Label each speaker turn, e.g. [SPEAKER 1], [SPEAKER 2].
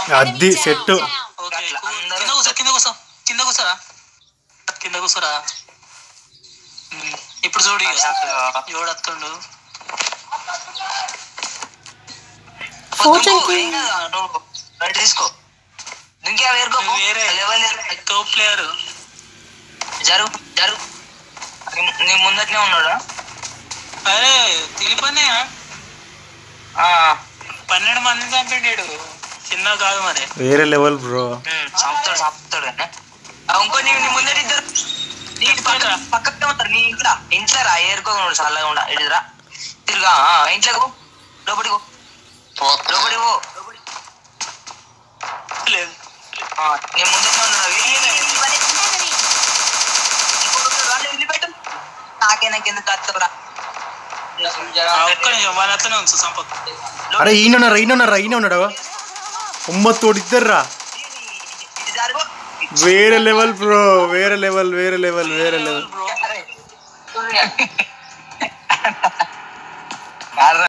[SPEAKER 1] అది set
[SPEAKER 2] okay
[SPEAKER 3] అట్లా అందరూ
[SPEAKER 2] కింద కూర్చో కింద కూర్చో కింద కూర్చోరా కింద కూర్చోరా ఉమ్, ఇప్పుడు చూడు ఇక. ఎవడు వస్తుండు
[SPEAKER 3] పొద్దుకు ఏం కాదు, నువ్వు రైట్ తీసుకో ఇంకే వేరుకో
[SPEAKER 2] నువ్వు వేరే
[SPEAKER 3] లెవెల్
[SPEAKER 2] టాప్ ప్లేయర్
[SPEAKER 3] జరుగు జరుగు నీ- నీ ముందటనే ఉన్నాడా
[SPEAKER 2] అరే తిరిపనే
[SPEAKER 3] ఆ,
[SPEAKER 2] పన్నెండు మంది చంపిండాడు చిన్న కాదు మరి
[SPEAKER 1] వేరే లెవెల్ బ్రో
[SPEAKER 3] ఉమ్, చంపుతాడు చంపుతాడు కానీ. ఆ, ఇంకో నీ నీ ముందట ఇద్దరు నీ పక్క పక్కనే ఉంటారు నీ ఇంట్లో ఇంట్లో రా ఏరుకోకుండా చల్లగా ఉండ ఇదిరా తిరుగా ఆ, ఇంట్లోకి పో లోపలికి పో లోపలికి పో
[SPEAKER 2] లేదు
[SPEAKER 3] ఆ, నీ ముందటనే ఉన్నాడు ఏ, ఏ, ఏ, ఈ పని. ఇంకొకరు రా, వదిలిపెట్టు. నాకే నాకు ఎందుకు కత్తరా
[SPEAKER 2] ఆ, ఒక్క నిమిషం వాళ్ళ అతనే ఉంచు సంపత్
[SPEAKER 1] అరే ఈయన ఈయన ఈయన ఉన్నాడు ఉమ్మ తోడిద్దర్రా
[SPEAKER 3] ఇది జరుగు
[SPEAKER 1] వేరే లెవెల్ బ్రో వేరే లెవెల్ వేరే లెవెల్ వేరే లెవెల్
[SPEAKER 2] బ్రో
[SPEAKER 3] అరే